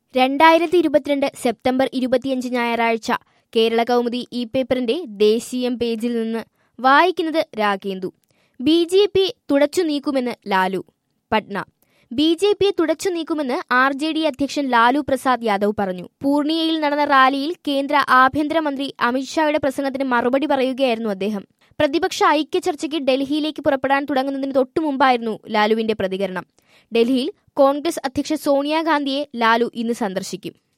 രണ്ടായിരത്തി ഇരുപത്തിരണ്ട് സെപ്റ്റംബർ ഇരുപത്തിയഞ്ച് ഞായറാഴ്ച കേരള കൗമുദി ഇ പേപ്പറിന്റെ ദേശീയം പേജിൽ നിന്ന് വായിക്കുന്നത് രാഗേന്ദു ബി ജെ പി തുടച്ചു നീക്കുമെന്ന് ലാലു പട്ന ബി ജെ പിയെ തുടച്ചു നീക്കുമെന്ന് ആർ ജെ ഡി അധ്യക്ഷൻ ലാലു പ്രസാദ് യാദവ് പറഞ്ഞു പൂർണിയയിൽ നടന്ന റാലിയിൽ കേന്ദ്ര ആഭ്യന്തരമന്ത്രി അമിത്ഷായുടെ പ്രസംഗത്തിന് മറുപടി പറയുകയായിരുന്നു അദ്ദേഹം പ്രതിപക്ഷ ഐക്യ ചർച്ചയ്ക്ക് ഡൽഹിയിലേക്ക് പുറപ്പെടാൻ തുടങ്ങുന്നതിന് തൊട്ടു മുമ്പായിരുന്നു ലാലുവിന്റെ പ്രതികരണം ഡൽഹിയിൽ കോൺഗ്രസ് അധ്യക്ഷ സോണിയാഗാന്ധിയെ ലാലു ഇന്ന് സന്ദർശിക്കും